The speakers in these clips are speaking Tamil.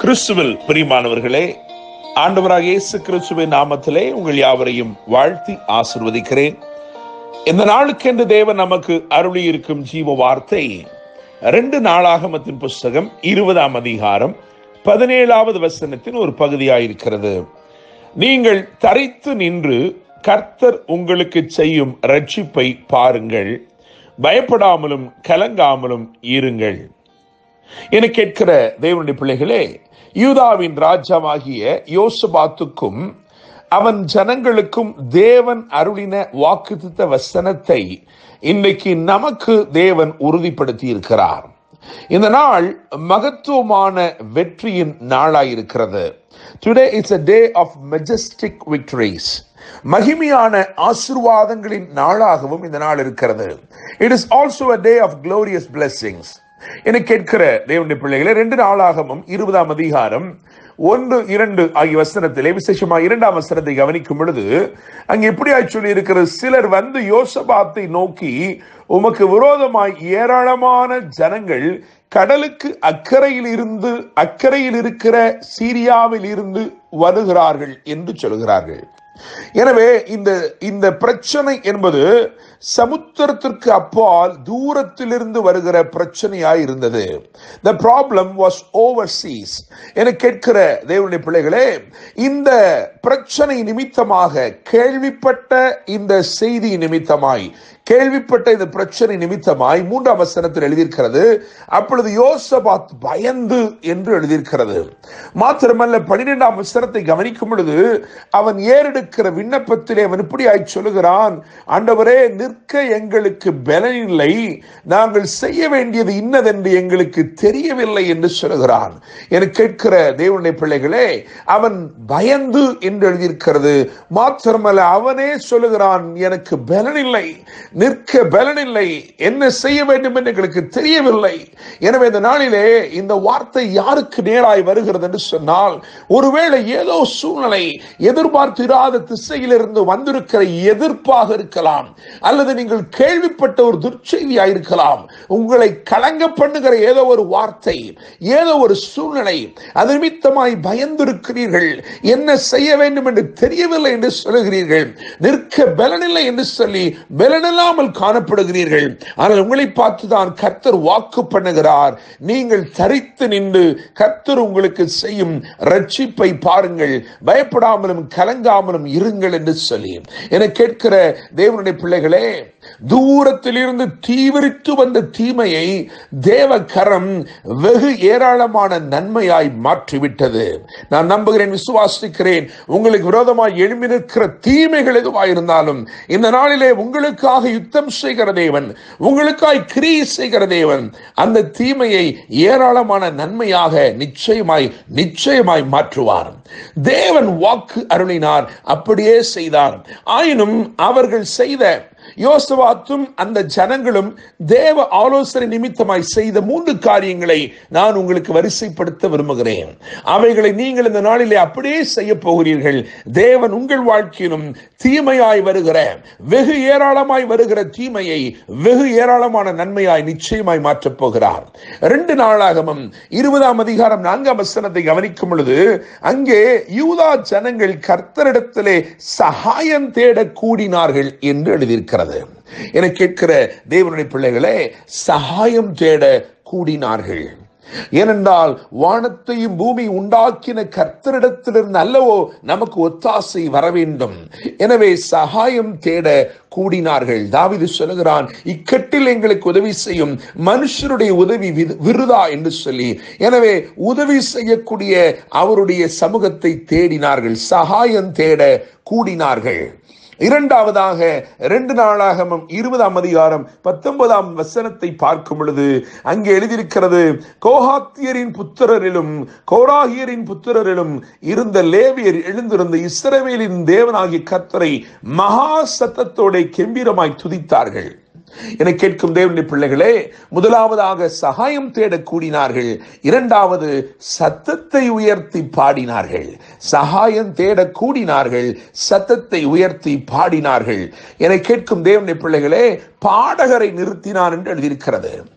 கிறிஸ்துவில் பிரியமானவர்களே ஆண்டவராக இயேசு கிறிஸ்துவின் நாமத்திலே உங்கள் யாவரையும் வாழ்த்தி ஆசிர்வதிக்கிறேன் இந்த நாளுக்கென்று தேவன் நமக்கு அருளி இருக்கும் ஜீவ வார்த்தை ரெண்டு நாளாகமத்தின் புஸ்தகம் இருபதாம் அதிகாரம் பதினேழாவது வசனத்தின் ஒரு பகுதியாயிருக்கிறது நீங்கள் தரித்து நின்று கர்த்தர் உங்களுக்கு செய்யும் ரட்சிப்பை பாருங்கள் பயப்படாமலும் கலங்காமலும் இருங்கள் என கேட்கிற தேவனுடைய பிள்ளைகளே யூதாவின் ராஜாவாகிய யோசபாத்துக்கும் அவன் ஜனங்களுக்கும் தேவன் அருளின வாக்குத்த வசனத்தை இன்றைக்கு நமக்கு தேவன் உறுதிப்படுத்தி இருக்கிறார் இந்த நாள் மகத்துவமான வெற்றியின் நாளாயிருக்கிறது today it's a day of majestic victories மகிமையான ஆசிர்வாதங்களின் நாளாகவும் இந்த நாள் இருக்கிறது it is also a day of glorious blessings என கேட்கிற தேவனுடைய பிள்ளைகளே ரெண்டு நாளாகவும் இருபதாம் அதிகாரம் ஒன்று இரண்டு ஆகிய வசனத்திலே விசேஷமா இரண்டாம் வசனத்தை கவனிக்கும் பொழுது அங்க எப்படியாய் சொல்லி இருக்கிறது சிலர் வந்து யோசபாத்தை நோக்கி உமக்கு விரோதமாய் ஏராளமான ஜனங்கள் கடலுக்கு அக்கறையில் இருந்து அக்கறையில் இருக்கிற சீரியாவில் இருந்து வருகிறார்கள் என்று சொல்கிறார்கள் எனவே இந்த இந்த பிரச்சனை என்பது சமுத்திரத்திற்கு அப்பால் தூரத்திலிருந்து வருகிற பிரச்சனையாய் இருந்தது the problem was overseas என கேட்கிற தேவனுடைய பிள்ளைகளே இந்த பிரச்சனை நிமித்தமாக கேள்விப்பட்ட இந்த செய்தி நிமித்தமாய் கேள்விப்பட்ட இந்த பிரச்சனை நிமித்தமாய் மூன்றாம் வசனத்தில் எழுதியிருக்கிறது அப்பொழுது யோசபாத் பயந்து என்று எழுதியிருக்கிறது மாத்திரமல்ல பனிரெண்டாம் வசனத்தை கவனிக்கும் பொழுது அவன் ஏறெடுக்கிற விண்ணப்பத்திலே அவன் இப்படியாய் சொல்லுகிறான் ஆண்டவரே நிற்க எங்களுக்கு பலனில்லை நாங்கள் செய்ய வேண்டியது இன்னதென்று எங்களுக்கு தெரியவில்லை என்று சொல்லுகிறான் என கேட்கிற தேவனுடைய பிள்ளைகளே அவன் பயந்து என்று எழுதியிருக்கிறது மாத்திரமல்ல அவனே சொல்லுகிறான் எனக்கு பலனில்லை நிற்க பலனில்லை என்ன செய்ய வேண்டும் என்று எங்களுக்கு தெரியவில்லை எனவே இந்த நாளிலே இந்த வார்த்தை யாருக்கு நேராய் வருகிறது என்று சொன்னால் ஒருவேளை ஏதோ சூழ்நிலை எதிர்பார்த்திராத திசையிலிருந்து வந்திருக்கிற எதிர்ப்பாக இருக்கலாம் அல்லது நீங்கள் கேள்விப்பட்ட ஒரு துர்ச்செய்தியாக இருக்கலாம் உங்களை கலங்க பண்ணுகிற ஏதோ ஒரு வார்த்தை ஏதோ ஒரு சூழ்நிலை அது நிமித்தமாய் பயந்திருக்கிறீர்கள் என்ன செய்ய வேண்டும் என்று தெரியவில்லை என்று சொல்லுகிறீர்கள் நிற்க பலனில்லை என்று சொல்லி பலனில்லாமல் காணப்படுகிறீர்கள் ஆனால் உங்களை பார்த்து தான் கர்த்தர் வாக்கு பண்ணுகிறார் நீங்கள் தரித்து நின்று கர்த்தர் உங்களுக்கு செய்யும் ரட்சிப்பை பாருங்கள் பயப்படாமலும் கலங்காமலும் இருங்கள் என்று சொல்லி என கேட்கிற தேவனுடைய பிள்ளைகளே தூரத்திலிருந்து தீவிரித்து வந்த தீமையை தேவ கரம் வெகு ஏராளமான நன்மையாய் மாற்றிவிட்டது நான் நம்புகிறேன் விசுவாசிக்கிறேன் உங்களுக்கு விரோதமாய் எழும்பி நிற்கிற தீமைகள் எதுவாயிருந்தாலும் இந்த நாளிலே உங்களுக்காக யுத்தம் செய்கிற தேவன் உங்களுக்காய் கிரியை செய்கிற தேவன் அந்த தீமையை ஏராளமான நன்மையாக நிச்சயமாய் நிச்சயமாய் மாற்றுவார் தேவன் வாக்கு அருளினார் அப்படியே செய்தார் ஆயினும் அவர்கள் செய்த யோசவாத்தும் அந்த ஜனங்களும் தேவ ஆலோசனை நிமித்தமாய் செய்த மூன்று காரியங்களை நான் உங்களுக்கு வரிசைப்படுத்த விரும்புகிறேன் அவைகளை நீங்கள் இந்த நாளிலே அப்படியே செய்ய போகிறீர்கள் தேவன் உங்கள் வாழ்க்கையிலும் தீமையாய் வருகிற வெகு ஏராளமாய் வருகிற தீமையை வெகு ஏராளமான நன்மையாய் நிச்சயமாய் மாற்றப் போகிறார் ரெண்டு நாளாகவும் இருபதாம் அதிகாரம் நான்காம் வசனத்தை கவனிக்கும் பொழுது அங்கே யூதா ஜனங்கள் கர்த்தரிடத்திலே சகாயம் தேட கூடினார்கள் என்று எழுதியிருக்கிறது என கேட்கிற தேவனுடைய பிள்ளைகளே சகாயம் தேட கூடினார்கள் ஏனென்றால் வானத்தையும் பூமி உண்டாக்கின கர்த்தரிடத்திலிருந்து அல்லவோ நமக்கு ஒத்தாசை வர வேண்டும் எனவே சகாயம் தேட கூடினார்கள் தாவிது சொல்லுகிறான் இக்கட்டில் எங்களுக்கு உதவி செய்யும் மனுஷருடைய உதவி விருதா என்று சொல்லி எனவே உதவி செய்யக்கூடிய அவருடைய சமூகத்தை தேடினார்கள் சகாயம் தேட கூடினார்கள் இரண்டாவதாக ரெண்டு நாளாகமும் இருபதாம் அதிகாரம் பத்தொன்பதாம் வசனத்தை பார்க்கும் பொழுது அங்கே எழுதியிருக்கிறது கோஹாத்தியரின் புத்திரரிலும் கோராகியரின் புத்திரரிலும் இருந்த லேவியர் எழுந்திருந்த இஸ்ரவேலின் தேவனாகிய கத்தரை மகா சத்தத்தோட கெம்பீரமாய் துதித்தார்கள் என கேட்கும் தேவனுடைய பிள்ளைகளே முதலாவதாக சகாயம் தேட கூடினார்கள் இரண்டாவது சத்தத்தை உயர்த்தி பாடினார்கள் சகாயம் தேட கூடினார்கள் சத்தத்தை உயர்த்தி பாடினார்கள் என கேட்கும் தேவனுடைய பிள்ளைகளே பாடகரை நிறுத்தினார் என்று எழுதியிருக்கிறது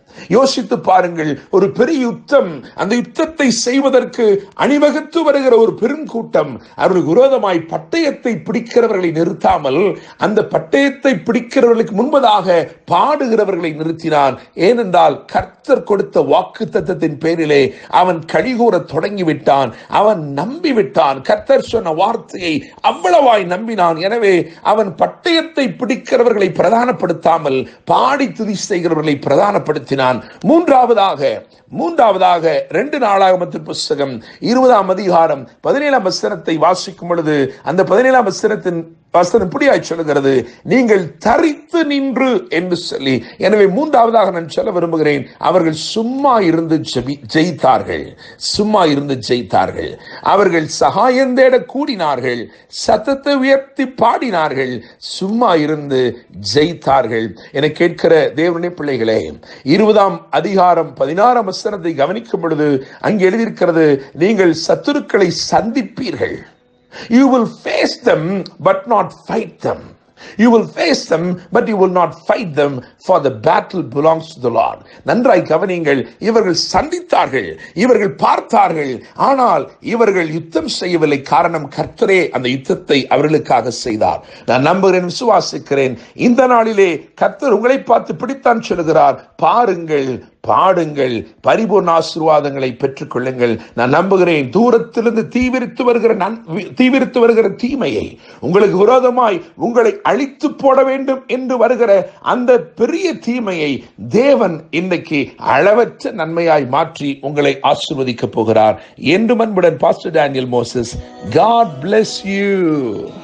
யோசித்து பாருங்கள் ஒரு பெரிய யுத்தம் அந்த யுத்தத்தை செய்வதற்கு அணிவகுத்து வருகிற ஒரு பெருங்கூட்டம் அவர்களுக்கு விரோதமாய் பட்டயத்தை பிடிக்கிறவர்களை நிறுத்தாமல் அந்த பட்டயத்தை பிடிக்கிறவர்களுக்கு முன்பதாக பாடுகிறவர்களை நிறுத்தினான் ஏனென்றால் கர்த்தர் கொடுத்த வாக்கு தத்தத்தின் பேரிலே அவன் கழிகூற தொடங்கிவிட்டான் அவன் நம்பிவிட்டான் கர்த்தர் சொன்ன வார்த்தையை அவ்வளவாய் நம்பினான் எனவே அவன் பட்டயத்தை பிடிக்கிறவர்களை பிரதானப்படுத்தாமல் பாடி துதி செய்கிறவர்களை பிரதானப்படுத்தினான் மூன்றாவதாக மூன்றாவதாக ரெண்டு நாளாகமத்தின் புஸ்தகம் இருபதாம் அதிகாரம் பதினேழாம் வசனத்தை வாசிக்கும் பொழுது அந்த பதினேழாம் வசனத்தின் வசனம் இப்படியாய் சொல்லுகிறது நீங்கள் தரித்து நின்று என்று சொல்லி எனவே மூன்றாவதாக நான் சொல்ல விரும்புகிறேன் அவர்கள் சும்மா இருந்து ஜெபி ஜெயித்தார்கள் சும்மா இருந்து ஜெயித்தார்கள் அவர்கள் சகாயம் தேட கூடினார்கள் சத்தத்தை உயர்த்தி பாடினார்கள் சும்மா இருந்து ஜெயித்தார்கள் என கேட்கிற தேவனுடைய பிள்ளைகளே இருபதாம் அதிகாரம் பதினாறாம் வசனத்தை கவனிக்கும் பொழுது அங்கே எழுதியிருக்கிறது நீங்கள் சத்துருக்களை சந்திப்பீர்கள் You will face them, but not fight them. You will face them, but you will not fight them, for the battle belongs to the Lord. நன்றாய் கவனிங்கள் இவர்கள் சந்தித்தார்கள் இவர்கள் பார்த்தார்கள் ஆனால் இவர்கள் யுத்தம் செய்யவில்லை காரணம் கர்த்தரே அந்த யுத்தத்தை அவர்களுக்காக செய்தார் நான் நம்புகிறேன் விசுவாசிக்கிறேன் இந்த நாளிலே கர்த்தர் உங்களை பார்த்து பிடித்தான் சொல்லுகிறார் பாருங்கள் பாடுங்கள் பரிபூர்ண ஆசீர்வாதங்களை பெற்றுக் கொள்ளுங்கள் நான் நம்புகிறேன் தூரத்திலிருந்து தீவிரித்து வருகிற நன் தீவிரித்து வருகிற தீமையை உங்களுக்கு விரோதமாய் உங்களை அழித்து போட வேண்டும் என்று வருகிற அந்த பெரிய தீமையை தேவன் இன்றைக்கு அளவற்ற நன்மையாய் மாற்றி உங்களை ஆசீர்வதிக்க போகிறார் என்று அன்புடன் pastor Daniel Moses God bless you